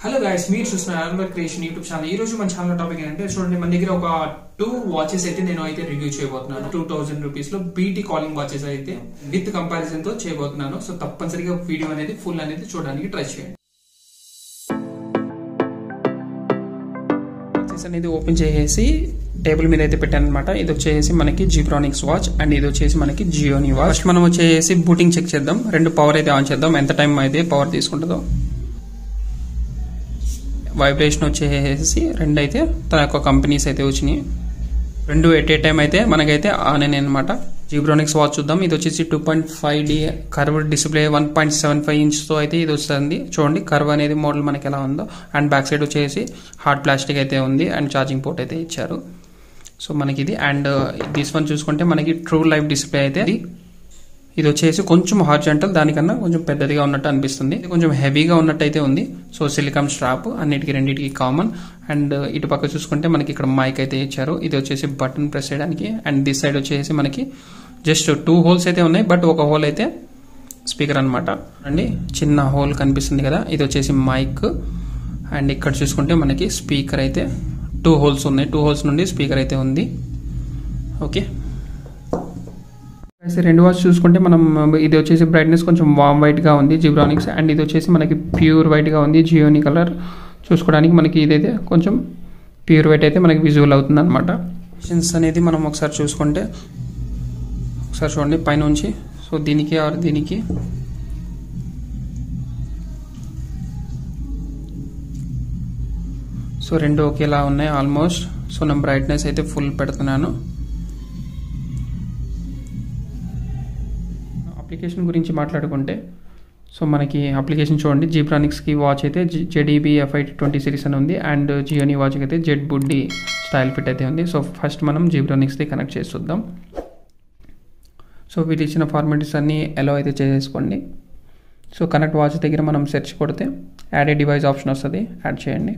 hello guys మీరు చూస్తున్నారు Anwar creation YouTube channel ఈ రోజు మన ఛానల్ టాపిక్ ఏంటంటే చూడండి మన దగ్గర ఒక టూ వాచెస్ అయితే నేను అయితే రివ్యూ చేయబోతున్నాను టూ థౌసండ్ రూపీస్ లో బీటీ కాలింగ్ వాచెస్ అయితే విత్ కంపారిజన్ తో చేయబోతున్నాను సో తప్పనిసరిగా వీడియో అనేది ఫుల్ అనేది చూడడానికి ట్రై చేయండి వాచెస్ అనేది ఓపెన్ చేసేసి టేబుల్ మీద అయితే పెట్టాను అనమాట ఇది వచ్చేసి మనకి జీబ్రానిక్స్ వాచ్ అండ్ ఇది వచ్చేసి మనకి జియోని వాచ్ ఫస్ట్ మనం వచ్చేసి బూటింగ్ చెక్ చేద్దాం రెండు పవర్ అయితే ఆన్ చేద్దాం ఎంత టైం అయితే పవర్ తీసుకుంటుందో వైబ్రేషన్ వచ్చేసి రెండు అయితే తన యొక్క కంపెనీస్ అయితే వచ్చినాయి రెండు ఎట్ ఏ టైం అయితే మనకైతే ఆన్ అయినాయి అనమాట జీబ్రానిక్స్ వాచ్ చూద్దాం ఇది వచ్చేసి two point five D curve display one point seven five ఇంచ్తో అయితే ఇది వస్తుంది చూడండి కర్వ్ అనేది మోడల్ మనకి ఎలా ఉందో అండ్ బ్యాక్ సైడ్ వచ్చేసి హార్డ్ ప్లాస్టిక్ అయితే ఉంది అండ్ ఛార్జింగ్ పోర్ట్ అయితే ఇచ్చారు సో మనకి ఇది అండ్ దిస్ వన్ చూసుకుంటే మనకి ట్రూ లైఫ్ డిస్ప్లే అయితే ఇది ఇది వచ్చేసి కొంచెం హార్జెంటల్ దానికన్నా కొంచెం పెద్దదిగా ఉన్నట్టు అనిపిస్తుంది ఇది కొంచెం హెవీగా ఉన్నట్టు అయితే ఉంది సో సిలికాన్ స్ట్రాప్ అన్నిటికీ రెండింటికి కామన్ అండ్ ఇటు పక్క చూసుకుంటే మనకి ఇక్కడ మైక్ అయితే ఇచ్చారు ఇది వచ్చేసి బటన్ ప్రెస్ చేయడానికి అండ్ దిస్ సైడ్ వచ్చేసి మనకి జస్ట్ టూ హోల్స్ అయితే ఉన్నాయి బట్ ఒక హోల్ అయితే స్పీకర్ అనమాట అండి చిన్న హోల్ కనిపిస్తుంది కదా ఇది వచ్చేసి మైక్ అండ్ ఇక్కడ చూసుకుంటే మనకి స్పీకర్ అయితే టూ హోల్స్ ఉన్నాయి టూ హోల్స్ నుండి స్పీకర్ అయితే ఉంది ఓకే అయితే రెండు వాచ్ చూసుకుంటే మనం ఇది వచ్చేసి బ్రైట్నెస్ కొంచెం వామ్ వైట్గా ఉంది జిబ్రానిక్స్ అండ్ ఇది వచ్చేసి మనకి ప్యూర్ వైట్గా ఉంది జియోని కలర్ చూసుకోవడానికి మనకి ఇదైతే కొంచెం ప్యూర్ వైట్ అయితే మనకి విజువల్ అవుతుంది అనమాట మిషన్స్ అనేది మనం ఒకసారి చూసుకుంటే ఒకసారి చూడండి పైనుంచి సో దీనికి ఆర్ దీనికి సో రెండు ఒకేలా ఉన్నాయి ఆల్మోస్ట్ సో నేను బ్రైట్నెస్ అయితే ఫుల్ పెడుతున్నాను అప్లికేషన్ గురించి మాట్లాడుకుంటే సో మనకి అప్లికేషన్ చూడండి జీబ్రానిక్స్కి వాచ్ అయితే జెడీబీ ఎఫ్ఐ ట్వంటీ సిరీస్ అని ఉంది అండ్ జియోని వాచ్కి అయితే జెడ్ బుడ్డి స్టైల్ ఫిట్ అయితే ఉంది సో ఫస్ట్ మనం జీబ్రానిక్స్ది కనెక్ట్ చేసి చూద్దాం సో వీళ్ళు ఇచ్చిన ఫార్మాలిటీస్ అన్నీ ఎలా అయితే చేసుకోండి సో కనెక్ట్ వాచ్ దగ్గర మనం సెర్చ్ కొడితే యాడ్ ఏ డివైస్ ఆప్షన్ వస్తుంది యాడ్ చేయండి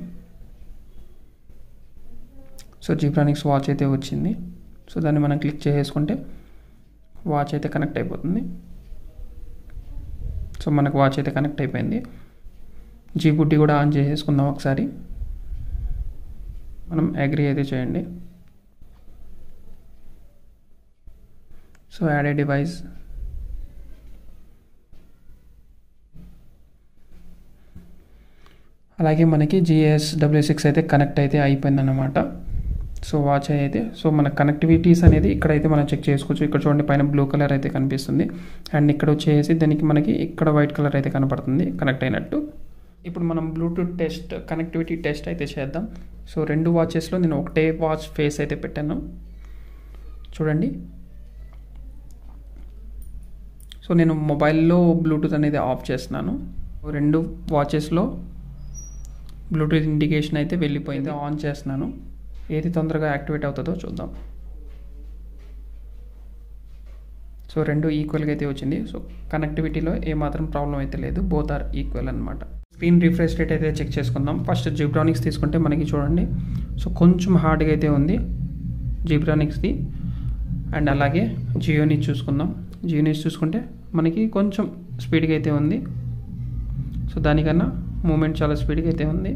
సో జీబ్రానిక్స్ వాచ్ అయితే వచ్చింది సో దాన్ని మనం క్లిక్ చేసుకుంటే వాచ్ అయితే కనెక్ట్ అయిపోతుంది సో మనకు వాచ్ అయితే కనెక్ట్ అయిపోయింది జీ బుడ్డి కూడా ఆన్ చేసేసుకుందాం ఒకసారి మనం అగ్రి అయితే చేయండి సో యాడ్ ఏ డివైస్ అలాగే మనకి జిఎస్ డబ్ల్యూ సిక్స్ అయితే కనెక్ట్ అయితే అయిపోయిందన్నమాట సో వాచ్ అయితే సో మన కనెక్టివిటీస్ అనేది ఇక్కడైతే మనం చెక్ చేసుకోవచ్చు ఇక్కడ చూడండి పైన బ్లూ కలర్ అయితే కనిపిస్తుంది అండ్ ఇక్కడ వచ్చేసి దానికి మనకి ఇక్కడ వైట్ కలర్ అయితే కనపడుతుంది కనెక్ట్ అయినట్టు ఇప్పుడు మనం బ్లూటూత్ టెస్ట్ కనెక్టివిటీ టెస్ట్ అయితే చేద్దాం సో రెండు వాచెస్లో నేను ఒకటే వాచ్ ఫేస్ అయితే పెట్టాను చూడండి సో నేను మొబైల్లో బ్లూటూత్ అనేది ఆఫ్ చేస్తున్నాను రెండు వాచెస్లో బ్లూటూత్ ఇండికేషన్ అయితే వెళ్ళిపోయింది ఆన్ చేస్తున్నాను ఏది తొందరగా యాక్టివేట్ అవుతుందో చూద్దాం సో రెండు ఈక్వల్గా అయితే వచ్చింది సో కనెక్టివిటీలో ఏమాత్రం ప్రాబ్లం అయితే లేదు బోత్ ఆర్ ఈక్వల్ అనమాట స్క్రీన్ రిఫ్రెష్ రేట్ అయితే చెక్ చేసుకుందాం ఫస్ట్ జిబ్రానిక్స్ తీసుకుంటే మనకి చూడండి సో కొంచెం హార్డ్గా అయితే ఉంది జిబ్రానిక్స్ది అండ్ అలాగే జియోని చూసుకుందాం జియోని చూసుకుంటే మనకి కొంచెం స్పీడ్గా అయితే ఉంది సో దానికన్నా మూమెంట్ చాలా స్పీడ్గా అయితే ఉంది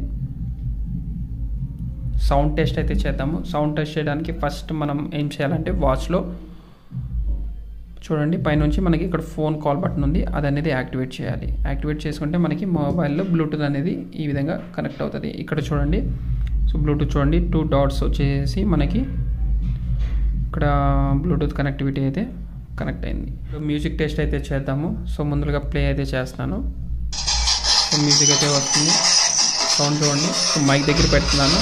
సౌండ్ టెస్ట్ అయితే చేద్దాము సౌండ్ టెస్ట్ చేయడానికి ఫస్ట్ మనం ఏం చేయాలంటే వాచ్లో చూడండి పైనుంచి మనకి ఇక్కడ ఫోన్ కాల్ బటన్ ఉంది అది అనేది యాక్టివేట్ చేయాలి యాక్టివేట్ చేసుకుంటే మనకి మొబైల్లో బ్లూటూత్ అనేది ఈ విధంగా కనెక్ట్ అవుతుంది ఇక్కడ చూడండి సో బ్లూటూత్ చూడండి టూ డాట్స్ వచ్చేసి మనకి ఇక్కడ బ్లూటూత్ కనెక్టివిటీ అయితే కనెక్ట్ అయింది మ్యూజిక్ టెస్ట్ అయితే చేద్దాము సో ముందుగా ప్లే అయితే చేస్తున్నాను సో మ్యూజిక్ అయితే వస్తుంది సౌండ్ చూడండి సో మైక్ దగ్గర పెడుతున్నాను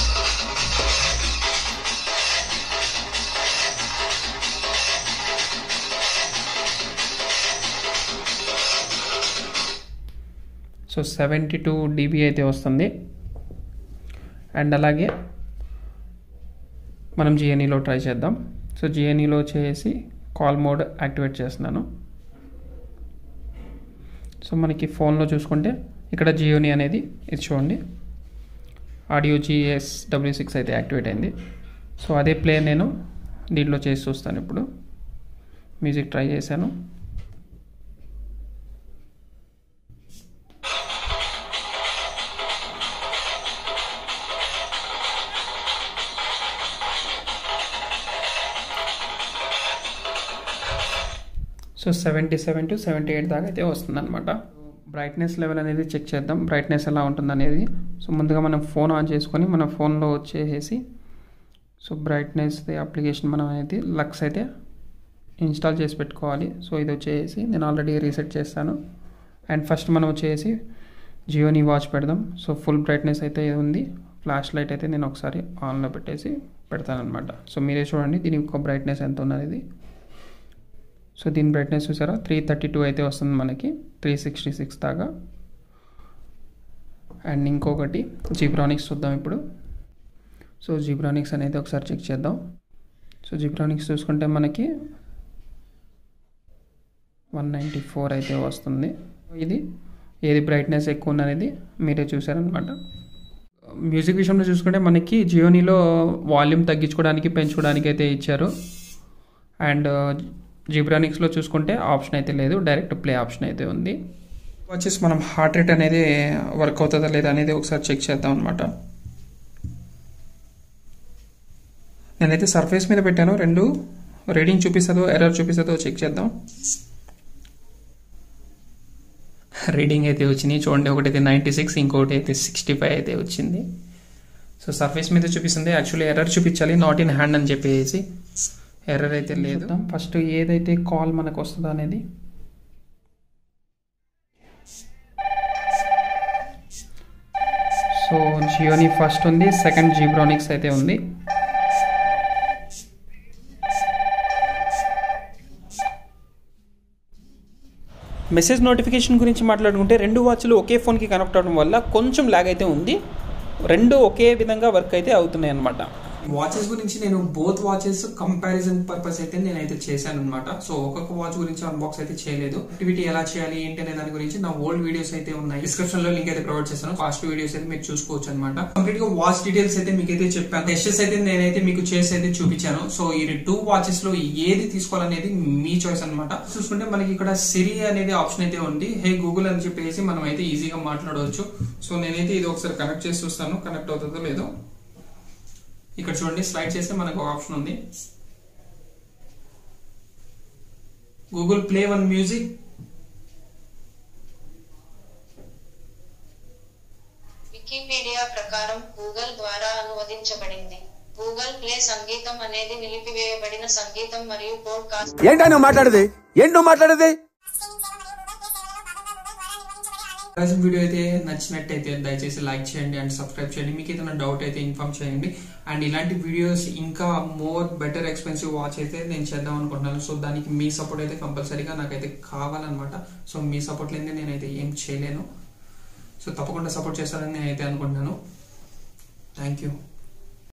సో సెవెంటీ టూ డీబీ అయితే వస్తుంది అండ్ అలాగే మనం జిఎన్ఈలో ట్రై చేద్దాం సో జిఎన్ఈలో చేసి కాల్ మోడ్ యాక్టివేట్ చేస్తున్నాను సో మనకి ఫోన్లో చూసుకుంటే ఇక్కడ జియోని అనేది ఇది చూడండి ఆడియో జిఎస్ డబ్ల్యూ సిక్స్ అయితే యాక్టివేట్ అయింది సో అదే ప్లే నేను దీంట్లో చేసి చూస్తాను ఇప్పుడు మ్యూజిక్ ట్రై చేశాను so seventy seven to seventy eight దాకా అయితే వస్తుంది అనమాట బ్రైట్నెస్ లెవెల్ అనేది చెక్ చేద్దాం బ్రైట్నెస్ ఎలా ఉంటుంది అనేది సో ముందుగా మనం ఫోన్ ఆన్ చేసుకొని మన ఫోన్లో వచ్చేసి సో బ్రైట్నెస్ అప్లికేషన్ మనం అనేది లక్స్ అయితే ఇన్స్టాల్ చేసి పెట్టుకోవాలి సో ఇది వచ్చేసి నేను ఆల్రెడీ రీసెట్ చేస్తాను అండ్ ఫస్ట్ మనం వచ్చేసి జియోని వాచ్ పెడదాం సో ఫుల్ బ్రైట్నెస్ అయితే ఇది ఉంది ఫ్లాష్ లైట్ అయితే నేను ఒకసారి ఆన్లో పెట్టేసి పెడతాను అనమాట సో మీరే చూడండి దీని యొక్క బ్రైట్నెస్ ఎంత ఉన్నది సో దీని బ్రైట్నెస్ చూసారా త్రీ థర్టీ టూ అయితే వస్తుంది మనకి త్రీ సిక్స్టీ సిక్స్ దాకా అండ్ ఇంకొకటి జీబ్రానిక్స్ చూద్దాం ఇప్పుడు సో జీబ్రానిక్స్ అనేది ఒకసారి చెక్ చేద్దాం సో జీబ్రానిక్స్ చూసుకుంటే మనకి వన్ నైంటీ ఫోర్ అయితే వస్తుంది ఇది ఏది బ్రైట్నెస్ ఎక్కువ ఉన్నది మీరే చూసారనమాట మ్యూజిక్ విషయంలో చూసుకుంటే మనకి జియోనీలో వాల్యూమ్ తగ్గించుకోవడానికి పెంచుకోవడానికి అయితే ఇచ్చారు అండ్ జిబ్రానిక్స్లో చూసుకుంటే ఆప్షన్ అయితే లేదు డైరెక్ట్ ప్లే ఆప్షన్ అయితే ఉంది వచ్చేసి మనం హార్ట్ రేట్ అనేది వర్క్ అవుతుందా లేదా అనేది ఒకసారి చెక్ చేద్దాం అనమాట నేనైతే సర్ఫేస్ మీద పెట్టాను రెండు రీడింగ్ చూపిస్తుందో ఎర్రర్ చూపిస్తుందో చెక్ చేద్దాం రీడింగ్ అయితే వచ్చినాయి చూడండి ఒకటి అయితే నైంటీ సిక్స్ ఇంకొకటి అయితే సిక్స్టీ ఫైవ్ అయితే వచ్చింది సో సర్ఫేస్ మీద చూపిస్తుంది యాక్చువల్లీ ఎర్రర్ చూపించాలి నాట్ ఇన్ హ్యాండ్ అని చెప్పేసి ఎర్రర్ అయితే లేదు ఫస్ట్ ఏదైతే కాల్ మనకు వస్తుందో అనేది సో జియోని ఫస్ట్ ఉంది సెకండ్ జీబ్రానిక్స్ అయితే ఉంది మెసేజ్ నోటిఫికేషన్ గురించి మాట్లాడుకుంటే రెండు వాచ్లు ఒకే ఫోన్కి కనెక్ట్ అవడం వల్ల కొంచెం లాగ్ అయితే ఉంది రెండు ఒకే విధంగా వర్క్ అయితే అవుతున్నాయి అనమాట వాచెస్ గురించి నేను బోత్ వాచెస్ కంపారిజన్ పర్పస్ అయితే నేనైతే చేశాను అనమాట సో ఒక్కొక్క వాచ్ గురించి అన్బాక్స్ అయితే చేయలేదు యాక్టివిటీ ఎలా చేయాలి ఏంటి అనే దాని గురించి నా ఓల్డ్ వీడియోస్ అయితే ఉన్నాయి డిస్క్రిప్షన్ లో లింక్ అయితే ప్రొవైడ్ చేస్తాను ఫాస్ట్ వీడియోస్ అయితే మీరు చూసుకోవచ్చు అనమాట కంప్లీట్ గా వాచ్ డీటెయిల్స్ అయితే మీకు అయితే చెప్పాను టెస్టెస్ అయితే నేనైతే మీకు చేసి అయితే చూపించాను సో ఈ టూ వాచెస్ లో ఏది తీసుకోవాలనేది మీ చాయిస్ అనమాట చూసుకుంటే మనకి ఇక్కడ సిరి అనేది ఆప్షన్ అయితే ఉంది హే గూగుల్ అని చెప్పేసి మనం అయితే ఈజీగా మాట్లాడవచ్చు సో నేనైతే ఇది ఒకసారి కనెక్ట్ చేసి చూస్తాను కనెక్ట్ అవుతుందో లేదో ఇక్కడ చూడండి స్లైడ్ చేస్తే మనకు ఒక ఆప్షన్ ఉంది Google play one music Wikipedia ప్రకారం గూగుల్ ద్వారా అనువదించబడింది గూగుల్ ప్లే సంగీతం అనేది నిలిపివేయబడిన సంగీతం మరియు పోడ్కాస్ట్ ఏంటా నువ్వు మాట్లాడేది ఏంటి నువ్వు మాట్లాడేది రాసిన వీడియో అయితే నచ్చినట్టయితే దయచేసి లైక్ చేయండి అండ్ సబ్స్క్రైబ్ చేయండి మీకు ఏదైనా డౌట్ అయితే ఇన్ఫార్మ్ చేయండి అండ్ ఇలాంటి వీడియోస్ ఇంకా మోర్ బెటర్ ఎక్స్పెన్సివ్ వాచ్ అయితే నేను చేద్దాం అనుకుంటున్నాను సో దానికి మీ సపోర్ట్ అయితే కంపల్సరీగా నాకైతే కావాలన్నమాట సో మీ సపోర్ట్ లేదే నేనైతే ఏం చేయలేను సో తప్పకుండా సపోర్ట్ చేస్తారని నేనైతే అనుకుంటున్నాను థ్యాంక్ యూ